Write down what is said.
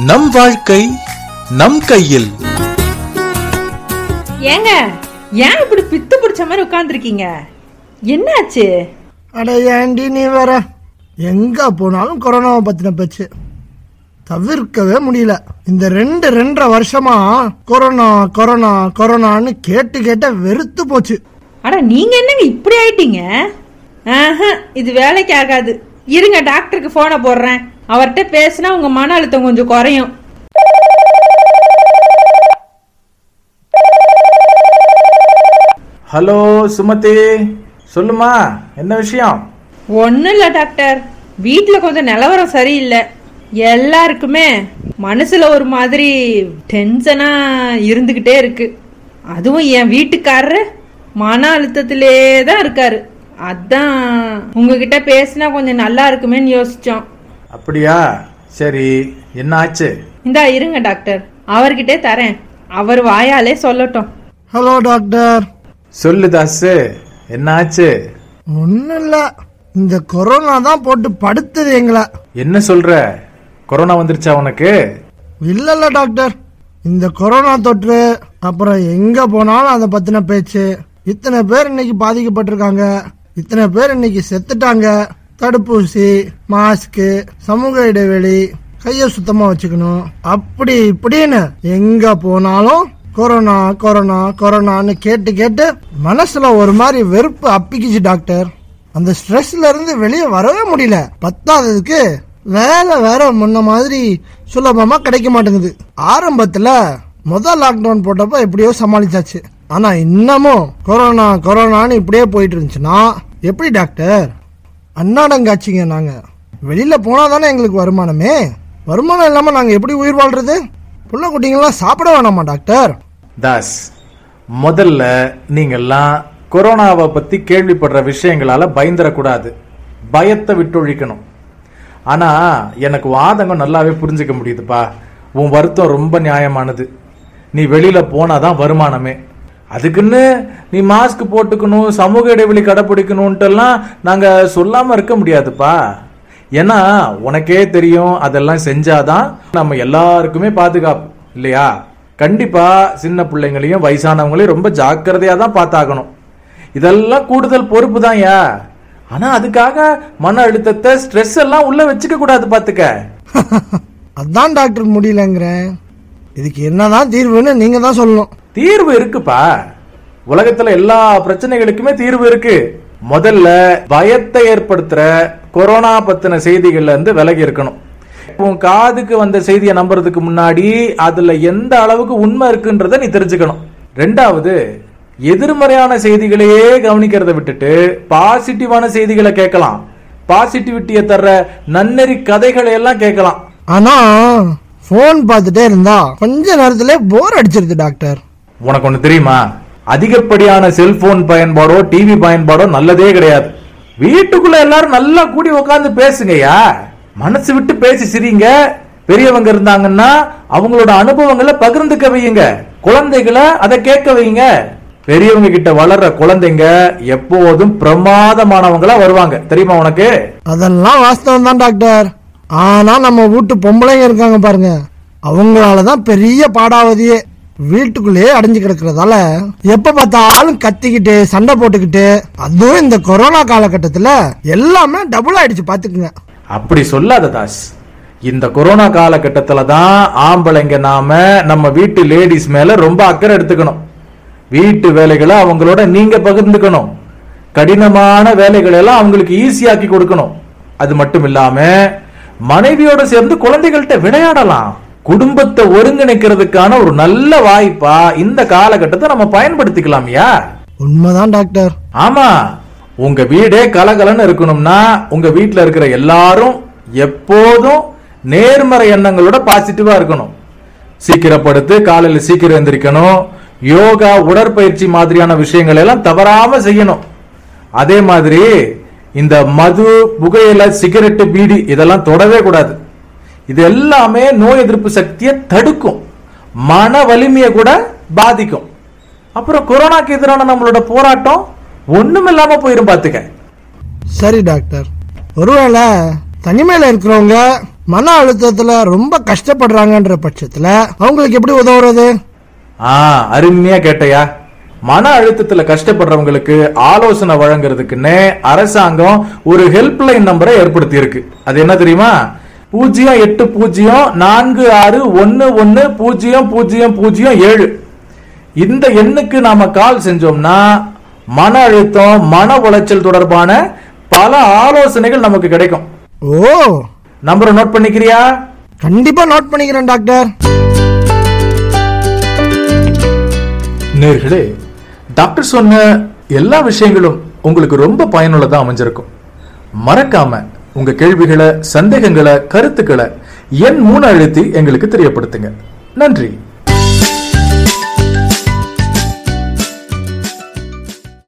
நம் வாழ்க்கை நம் கையில் ஏங்க ஏன் இப்படி பித்து பிடிச்ச மாதிரி உட்காந்துருக்கீங்க என்னாச்சு அட ஏண்டி நீ வேற எங்க போனாலும் கொரோனாவை பத்தின பேச்சு தவிர்க்கவே முடியல இந்த ரெண்டு ரெண்டரை வருஷமா கொரோனா கொரோனா கொரோனான்னு கேட்டு கேட்ட வெறுத்து போச்சு அட நீங்க என்னங்க இப்படி ஆயிட்டீங்க ஆஹா, இது வேலைக்கு ஆகாது இருங்க டாக்டருக்கு போனை போடுறேன் அவர்கிட்ட பேசினா உங்க மன அழுத்தம் கொஞ்சம் குறையும் ஹலோ சுமதி சொல்லுமா என்ன விஷயம் ஒன்றும் இல்லை டாக்டர் வீட்டில் கொஞ்சம் நிலவரம் சரியில்லை எல்லாருக்குமே மனசுல ஒரு மாதிரி டென்ஷனா இருந்துகிட்டே இருக்கு அதுவும் என் வீட்டுக்காரரு மன அழுத்தத்திலே தான் இருக்காரு அதான் உங்ககிட்ட பேசினா கொஞ்சம் நல்லா இருக்குமேன்னு யோசிச்சோம் அப்படியா சரி என்ன ஆச்சு இந்தா இருங்க டாக்டர் அவர்கிட்டே தரேன் அவர் வாயாலே சொல்லட்டும் ஹலோ டாக்டர் சொல்லு தாசு என்ன ஆச்சு ஒன்றும் இல்லை இந்த கொரோனா தான் போட்டு படுத்துது எங்களை என்ன சொல்ற கொரோனா வந்துருச்சா உனக்கு இல்ல இல்ல டாக்டர் இந்த கொரோனா தொற்று அப்புறம் எங்க போனாலும் அதை பத்தின பேச்சு இத்தனை பேர் இன்னைக்கு பாதிக்கப்பட்டிருக்காங்க இத்தனை பேர் இன்னைக்கு செத்துட்டாங்க தடுப்பூசி மாஸ்க் சமூக இடைவெளி கைய சுத்தமா வச்சுக்கணும் அப்படி இப்படின்னு எங்க போனாலும் கொரோனா கொரோனா கொரோனான்னு கேட்டு கேட்டு மனசுல ஒரு மாதிரி வெறுப்பு அப்பிக்குச்சு டாக்டர் அந்த ஸ்ட்ரெஸ்ல இருந்து வெளியே வரவே முடியல பத்தாததுக்கு வேலை வேற முன்ன மாதிரி சுலபமா கிடைக்க மாட்டேங்குது ஆரம்பத்துல முதல் லாக்டவுன் போட்டப்ப எப்படியோ சமாளிச்சாச்சு ஆனா இன்னமும் கொரோனா கொரோனான்னு இப்படியே போயிட்டு இருந்துச்சுன்னா எப்படி டாக்டர் அன்னாடங்காட்சிங்க நாங்க வெளியில போனா தானே எங்களுக்கு வருமானமே வருமானம் இல்லாம நாங்க எப்படி உயிர் வாழ்றது புள்ள குட்டிங்கெல்லாம் சாப்பிட வேணாமா டாக்டர் தாஸ் முதல்ல நீங்கெல்லாம் கொரோனாவை பத்தி கேள்விப்படுற விஷயங்களால பயந்துடக்கூடாது பயத்தை விட்டொழிக்கணும் ஆனா எனக்கு உன் ஆதங்கம் நல்லாவே புரிஞ்சுக்க முடியுதுப்பா உன் வருத்தம் ரொம்ப நியாயமானது நீ வெளியில போனாதான் வருமானமே அதுக்குன்னு நீ மாஸ்க் போட்டுக்கணும் சமூக இடைவெளி கடைப்பிடிக்கணும்ட்டெல்லாம் நாங்க சொல்லாம இருக்க முடியாதுப்பா ஏன்னா உனக்கே தெரியும் அதெல்லாம் செஞ்சாதான் நம்ம எல்லாருக்குமே பாதுகாப்பு இல்லையா கண்டிப்பா சின்ன பிள்ளைங்களையும் வயசானவங்களையும் ரொம்ப ஜாக்கிரதையா தான் பார்த்தாகணும் இதெல்லாம் கூடுதல் பொறுப்பு தான் யா ஆனா அதுக்காக மன அழுத்தத்தை ஸ்ட்ரெஸ் எல்லாம் உள்ள வச்சுக்க கூடாது பாத்துக்க அதான் டாக்டர் முடியலங்கிறேன் இதுக்கு என்னதான் தீர்வுன்னு நீங்க தான் சொல்லணும் தீர்வு இருக்குப்பா உலகத்துல எல்லா பிரச்சனைகளுக்குமே தீர்வு இருக்கு முதல்ல பயத்தை ஏற்படுத்துற கொரோனா பத்தின செய்திகள்ல இருந்து விலகி இருக்கணும் உன் காதுக்கு வந்த செய்தியை நம்புறதுக்கு முன்னாடி அதுல எந்த அளவுக்கு உண்மை இருக்குன்றத நீ தெரிஞ்சுக்கணும் ரெண்டாவது எதிர்மறையான செய்திகளையே கவனிக்கிறத விட்டுட்டு பாசிட்டிவான செய்திகளை கேட்கலாம் பாசிட்டிவிட்டியை தர்ற நன்னெறி கதைகளை எல்லாம் கேட்கலாம் ஆனா போன் பார்த்துட்டே இருந்தா கொஞ்ச நேரத்துல போர் அடிச்சிருது டாக்டர் உனக்கு ஒண்ணு தெரியுமா அதிகப்படியான செல்போன் பயன்பாடோ டிவி பயன்பாடோ நல்லதே கிடையாது வீட்டுக்குள்ள எல்லாரும் நல்லா கூடி உட்கார்ந்து பேசுங்கய்யா மனசு விட்டு பேசி சிரிங்க பெரியவங்க இருந்தாங்கன்னா அவங்களோட அனுபவங்களை பகிர்ந்துக்க வையுங்க குழந்தைகளை அதை கேட்க வையுங்க பெரியவங்க கிட்ட வளர்ற குழந்தைங்க எப்போதும் பிரமாதமானவங்களா வருவாங்க தெரியுமா உனக்கு அதெல்லாம் வாஸ்தவம் தான் டாக்டர் ஆனா நம்ம வீட்டு பொம்பளைங்க இருக்காங்க பாருங்க அவங்களாலதான் பெரிய பாடாவதியே வீட்டுக்குள்ளேயே அடைஞ்சு கிடக்கிறதால எப்ப பார்த்தாலும் கத்திக்கிட்டு சண்டை போட்டுக்கிட்டு அதுவும் இந்த கொரோனா காலகட்டத்துல எல்லாமே டபுள் ஆயிடுச்சு பாத்துக்குங்க அப்படி சொல்லாத தாஸ் இந்த கொரோனா காலகட்டத்துல தான் ஆம்பளைங்க நாம நம்ம வீட்டு லேடிஸ் மேல ரொம்ப அக்கறை எடுத்துக்கணும் வீட்டு வேலைகளை அவங்களோட நீங்க பகிர்ந்துக்கணும் கடினமான வேலைகளை எல்லாம் அவங்களுக்கு ஈஸியாக்கி கொடுக்கணும் அது மட்டும் இல்லாம மனைவியோட சேர்ந்து குழந்தைகள்கிட்ட விளையாடலாம் குடும்பத்தை ஒருங்கிணைக்கிறதுக்கான ஒரு நல்ல வாய்ப்பா இந்த காலகட்டத்தை நம்ம பயன்படுத்திக்கலாம்யா உண்மைதான் டாக்டர் ஆமா உங்க வீடே கலகலன்னு இருக்கணும்னா உங்க வீட்ல இருக்கிற எல்லாரும் எப்போதும் நேர்மறை எண்ணங்களோட பாசிட்டிவா இருக்கணும் சீக்கிரம் படுத்து காலையில சீக்கிரம் எந்திரிக்கணும் யோகா உடற்பயிற்சி மாதிரியான விஷயங்கள் எல்லாம் தவறாம செய்யணும் அதே மாதிரி இந்த மது புகையில சிகரெட்டு பீடி இதெல்லாம் தொடவே கூடாது இது எல்லாமே நோய் எதிர்ப்பு சக்தியை தடுக்கும் மன வலிமையை கூட பாதிக்கும் அப்புறம் கொரோனாக்கு எதிரான நம்மளோட போராட்டம் ஒண்ணும் இல்லாம போயிரும் பாத்துக்க சரி டாக்டர் ஒருவேளை தனிமையில இருக்கிறவங்க மன அழுத்தத்துல ரொம்ப கஷ்டப்படுறாங்கன்ற பட்சத்துல அவங்களுக்கு எப்படி உதவுறது ஆ அருமையா கேட்டையா மன அழுத்தத்துல கஷ்டப்படுறவங்களுக்கு ஆலோசனை வழங்குறதுக்குன்னு அரசாங்கம் ஒரு ஹெல்ப்லைன் நம்பரை ஏற்படுத்தி இருக்கு அது என்ன தெரியுமா பூஜ்ஜியம் எட்டு பூஜ்ஜியம் நான்கு ஆறு ஒன்னு ஒன்னு பூஜ்ஜியம் பூஜ்ஜியம் பூஜ்ஜியம் ஏழு இந்த எண்ணுக்கு நாம கால் செஞ்சோம்னா மன அழுத்தம் மன உளைச்சல் தொடர்பான பல ஆலோசனைகள் நமக்கு கிடைக்கும் ஓ நம்பரை நோட் பண்ணிக்கிறியா கண்டிப்பா நோட் பண்ணிக்கிறேன் டாக்டர் நேர்களே டாக்டர் சொன்ன எல்லா விஷயங்களும் உங்களுக்கு ரொம்ப பயனுள்ளதா அமைஞ்சிருக்கும் மறக்காம உங்க கேள்விகளை சந்தேகங்களை கருத்துக்களை எண் மூணு அழுத்தி எங்களுக்கு தெரியப்படுத்துங்க நன்றி